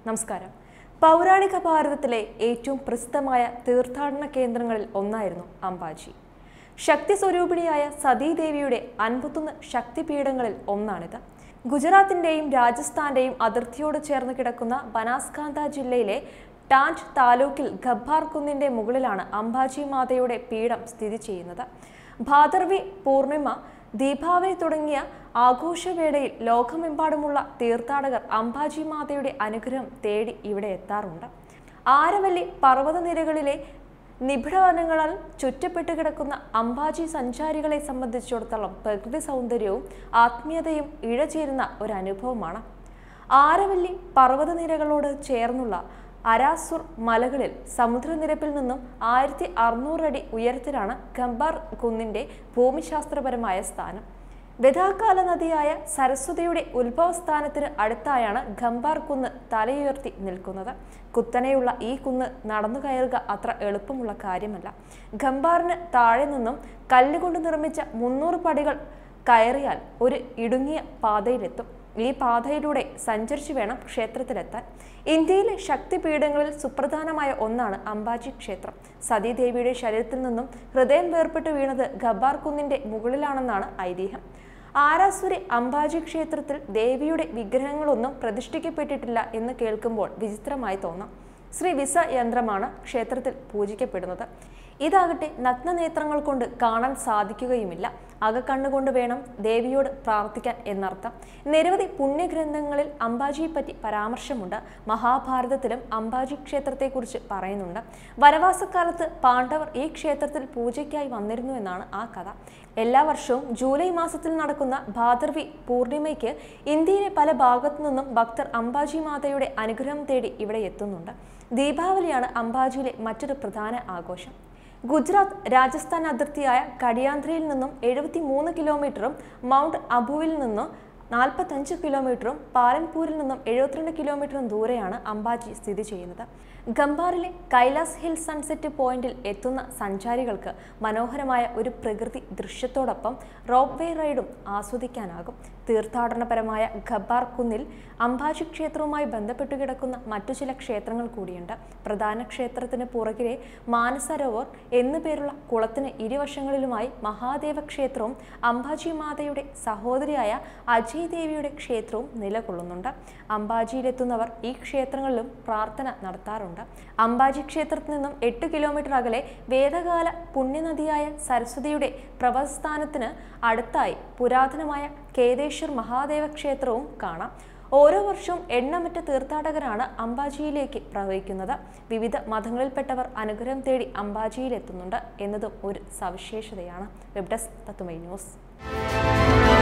നമസ്കാരം പൗരാണിക ഭാരതത്തിലെ ഏറ്റവും പ്രസിദ്ധമായ തീർത്ഥാടന കേന്ദ്രങ്ങളിൽ ഒന്നായിരുന്നു അംബാജി ശക്തി സ്വരൂപിണിയായ സതീദേവിയുടെ അൻപത്തൊന്ന് ശക്തിപീഠങ്ങളിൽ ഒന്നാണിത് ഗുജറാത്തിന്റെയും രാജസ്ഥാന്റെയും അതിർത്തിയോട് ചേർന്ന് കിടക്കുന്ന ബനാസ്കാന്ത ജില്ലയിലെ ടാഞ്ച് താലൂക്കിൽ ഗബ്ബാർ കുന്നിന്റെ മുകളിലാണ് അംബാജി മാതയുടെ പീഠം സ്ഥിതി ചെയ്യുന്നത് ഭാദർവി പൂർണിമ ദീപാവലി തുടങ്ങിയ ആഘോഷവേളയിൽ ലോകമെമ്പാടുമുള്ള തീർത്ഥാടകർ അംബാജി മാതയുടെ അനുഗ്രഹം തേടി ഇവിടെ എത്താറുണ്ട് ആരവല്ലി പർവ്വതനിരകളിലെ നിബിഡവനങ്ങളാൽ ചുറ്റപ്പെട്ട് കിടക്കുന്ന അംബാജി സഞ്ചാരികളെ സംബന്ധിച്ചിടത്തോളം പ്രകൃതി സൗന്ദര്യവും ആത്മീയതയും ഇഴചേരുന്ന ഒരു അനുഭവമാണ് ആരവല്ലി പർവ്വതനിരകളോട് ചേർന്നുള്ള അരാസുർ മലകളിൽ സമുദ്രനിരപ്പിൽ നിന്നും ആയിരത്തി അറുന്നൂറ് അടി ഉയരത്തിലാണ് ഗംബാർ കുന്നിന്റെ ഭൂമിശാസ്ത്രപരമായ സ്ഥാനം വെതാകാല നദിയായ സരസ്വതിയുടെ ഉത്ഭവസ്ഥാനത്തിന് അടുത്തായാണ് ഗംബാർ കുന്ന് തലയുയർത്തി നിൽക്കുന്നത് കുത്തനെയുള്ള ഈ കുന്ന് നടന്നു കയറുക അത്ര എളുപ്പമുള്ള കാര്യമല്ല ഗംബാറിന് താഴെ നിന്നും കല്ലുകൊണ്ട് നിർമ്മിച്ച മുന്നൂറ് പടികൾ കയറിയാൽ ഒരു ഇടുങ്ങിയ പാതയിലെത്തും ഈ പാതയിലൂടെ സഞ്ചരിച്ചു വേണം ക്ഷേത്രത്തിലെത്താൻ ഇന്ത്യയിലെ ശക്തിപീഠങ്ങളിൽ സുപ്രധാനമായ ഒന്നാണ് അംബാജി ക്ഷേത്രം സതീദേവിയുടെ ശരീരത്തിൽ നിന്നും ഹൃദയം വേർപെട്ട് വീണത് ഗബ്ബാർ കുന്നിന്റെ മുകളിലാണെന്നാണ് ഐതിഹ്യം ആരാസുരി അംബാജി ക്ഷേത്രത്തിൽ ദേവിയുടെ വിഗ്രഹങ്ങളൊന്നും പ്രതിഷ്ഠിക്കപ്പെട്ടിട്ടില്ല എന്ന് കേൾക്കുമ്പോൾ വിചിത്രമായി തോന്നാം ശ്രീ വിസ യന്ത്രമാണ് ക്ഷേത്രത്തിൽ പൂജിക്കപ്പെടുന്നത് ഇതാകട്ടെ നഗ്നനേത്രങ്ങൾ കൊണ്ട് കാണാൻ സാധിക്കുകയുമില്ല അകക്കണ്ണുകൊണ്ട് വേണം ദേവിയോട് പ്രാർത്ഥിക്കാൻ എന്നർത്ഥം നിരവധി പുണ്യഗ്രന്ഥങ്ങളിൽ അംബാജിയെപ്പറ്റി പരാമർശമുണ്ട് മഹാഭാരതത്തിലും അംബാജി ക്ഷേത്രത്തെക്കുറിച്ച് പറയുന്നുണ്ട് വനവാസക്കാലത്ത് പാണ്ഡവർ ഈ ക്ഷേത്രത്തിൽ പൂജയ്ക്കായി വന്നിരുന്നു എന്നാണ് ആ കഥ എല്ലാ വർഷവും ജൂലൈ മാസത്തിൽ നടക്കുന്ന ഭാദർവി പൂർണിമയ്ക്ക് ഇന്ത്യയിലെ പല ഭാഗത്തു നിന്നും ഭക്തർ അംബാജി മാതയുടെ അനുഗ്രഹം തേടി ഇവിടെ എത്തുന്നുണ്ട് ദീപാവലിയാണ് അംബാജിയിലെ മറ്റൊരു പ്രധാന ആഘോഷം ഗുജറാത്ത് രാജസ്ഥാൻ അതിർത്തിയായ കടിയാന്ത്രയിൽ നിന്നും എഴുപത്തി മൂന്ന് കിലോമീറ്ററും മൗണ്ട് അബുവിൽ നിന്നും നാൽപ്പത്തഞ്ച് കിലോമീറ്ററും പാലൻപൂരിൽ നിന്നും എഴുപത്തിരണ്ട് കിലോമീറ്ററും ദൂരെയാണ് അംബാജി സ്ഥിതി ചെയ്യുന്നത് ഗംബാറിലെ കൈലാസ് ഹിൽ സൺസെറ്റ് പോയിന്റിൽ എത്തുന്ന സഞ്ചാരികൾക്ക് മനോഹരമായ ഒരു പ്രകൃതി ദൃശ്യത്തോടൊപ്പം റോപ്പ് വേ റൈഡും ആസ്വദിക്കാനാകും തീർത്ഥാടനപരമായ ഖബാർ കുന്നിൽ അംബാജി ക്ഷേത്രവുമായി ബന്ധപ്പെട്ട് കിടക്കുന്ന മറ്റു ചില ക്ഷേത്രങ്ങൾ കൂടിയുണ്ട് പ്രധാന ക്ഷേത്രത്തിന് പുറകിലെ മാനസരോവർ എന്നു പേരുള്ള കുളത്തിന് ഇരുവശങ്ങളിലുമായി മഹാദേവ ക്ഷേത്രവും അംബാജി മാതയുടെ സഹോദരിയായ അജയ് ദേവിയുടെ ക്ഷേത്രവും നിലകൊള്ളുന്നുണ്ട് അംബാജിയിലെത്തുന്നവർ ഈ ക്ഷേത്രങ്ങളിലും പ്രാർത്ഥന നടത്താറുണ്ട് അംബാജി ക്ഷേത്രത്തിൽ നിന്നും എട്ട് കിലോമീറ്റർ അകലെ വേദകാല പുണ്യനദിയായ സരസ്വതിയുടെ പ്രവസ്ഥാനത്തിന് അടുത്തായി പുരാതനമായ കേദേശ്വർ മഹാദേവ ക്ഷേത്രവും കാണാം ഓരോ വർഷവും എണ്ണമറ്റ തീർത്ഥാടകരാണ് അംബാജിയിലേക്ക് പ്രവഹിക്കുന്നത് വിവിധ മതങ്ങളിൽപ്പെട്ടവർ അനുഗ്രഹം തേടി അംബാജിയിലെത്തുന്നുണ്ട് എന്നതും ഒരു സവിശേഷതയാണ് വെബ് ഡെസ്ക് തത്തുമൈ ന്യൂസ്